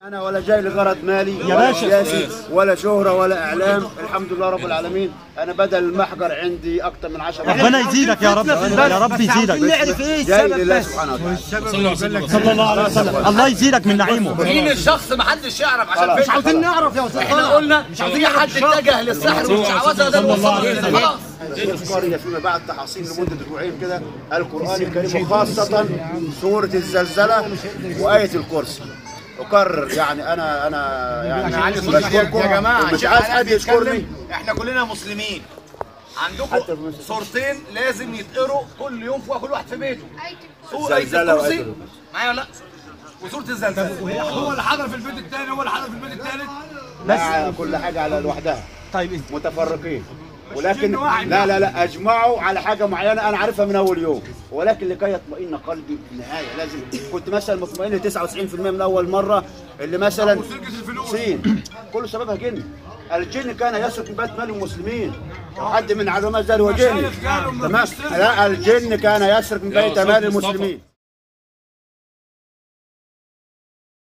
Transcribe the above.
انا ولا جاي لغرض مالي يا ولا باشا. سياسي ولا شهره ولا اعلام الحمد لله رب العالمين انا بدل المحجر عندي اكتر من 10 ربنا يزيدك يا رب يا رب يزيدك نعرف ايه جاي السبب لله بس سبحانه وتعالى صلى الله عليه وسلم الله يزيدك من نعيمه مين الشخص محدش يعرف عشان خلاص. مش عاوزين نعرف يا استاذ احنا قلنا مش عاوزين حد اتجه للسحر والشعوذه ده الوصول خلاص القرية فيما بعد تحاصيل لمدة أسبوعين كده القرآن الكريم وخاصة سورة الزلزلة وآية الكرسي أكرر يعني أنا أنا يعني علي صوتك يا بشكركم يا جماعه ومش الشيخ عايز علاء حد يشكرني بيتكلم، احنا كلنا مسلمين حتى عندكم المسلمين. صورتين لازم يتقروا كل يوم فوق كل واحد في بيته سورة آية زلزلة وآية الكرسي الكرسي. معايا ولا لا وسورة الزلزال هو اللي حضر في البيت الثاني هو اللي حضر في البيت الثالث لا كل حاجة على لوحدها طيب متفرقين ولكن لا لا لا اجمعوا على حاجه معينه انا عارفها من اول يوم ولكن لكي يطمئن قلبي في النهايه لازم كنت مثلا مطمئن 99% من اول مره اللي مثلا صين كله سببها جن الجن كان يسرق من بيت مال المسلمين حد من علماء ذلك هو جن تمام لا الجن كان يسرق من بيت مال المسلمين